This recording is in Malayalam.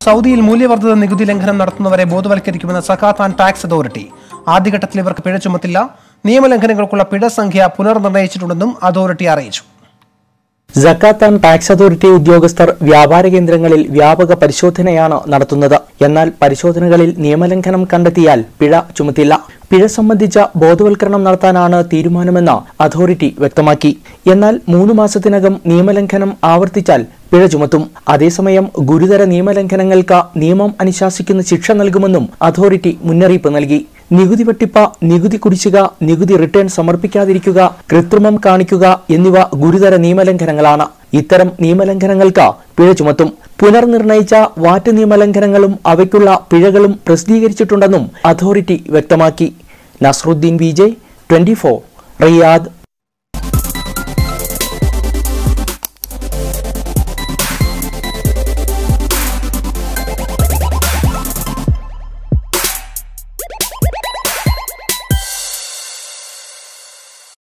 സൗദിയിൽ മൂല്യവർദ്ധിത നികുതി ലംഘനം നടത്തുന്നവരെ ബോധവൽക്കരിക്കുമെന്ന് സക്കാത്ത് ആൻഡ് ടാക്സ് അതോറിറ്റി ആദ്യഘട്ടത്തിൽ ഇവർക്ക് പിഴ ചുമത്തില്ല നിയമലംഘനങ്ങൾക്കുള്ള പിഴ സംഖ്യ പുനർനിർണയിച്ചിട്ടുണ്ടെന്നും അതോറിറ്റി അറിയിച്ചു ജക്കാത്ത് ആൻഡ് ടാക്സ് അതോറിറ്റി ഉദ്യോഗസ്ഥർ വ്യാപാര കേന്ദ്രങ്ങളിൽ വ്യാപക പരിശോധനയാണ് നടത്തുന്നത് എന്നാൽ പരിശോധനകളിൽ നിയമലംഘനം കണ്ടെത്തിയാൽ പിഴ ചുമത്തില്ല പിഴ സംബന്ധിച്ച ബോധവൽക്കരണം നടത്താനാണ് തീരുമാനമെന്ന് അതോറിറ്റി വ്യക്തമാക്കി എന്നാൽ മൂന്ന് മാസത്തിനകം നിയമലംഘനം ആവർത്തിച്ചാൽ പിഴ ചുമത്തും അതേസമയം ഗുരുതര നിയമലംഘനങ്ങൾക്ക് നിയമം അനുശാസിക്കുന്ന ശിക്ഷ നൽകുമെന്നും അതോറിറ്റി മുന്നറിയിപ്പ് നൽകി നികുതി വെട്ടിപ്പ നികുതി കുടിശ്ശിക നികുതി റിട്ടേൺ സമർപ്പിക്കാതിരിക്കുക കൃത്രിമം കാണിക്കുക എന്നിവ ഗുരുതര നിയമലംഘനങ്ങളാണ് ഇത്തരം നിയമലംഘനങ്ങൾക്ക് പിഴ ചുമത്തും പുനർനിർണയിച്ച വാറ്റ് നിയമലംഘനങ്ങളും അവയ്ക്കുള്ള പിഴകളും പ്രസിദ്ധീകരിച്ചിട്ടുണ്ടെന്നും അതോറിറ്റി വ്യക്തമാക്കി നസ്രുദ്ദീൻ വിജയ് ട്വന്റി റിയാദ്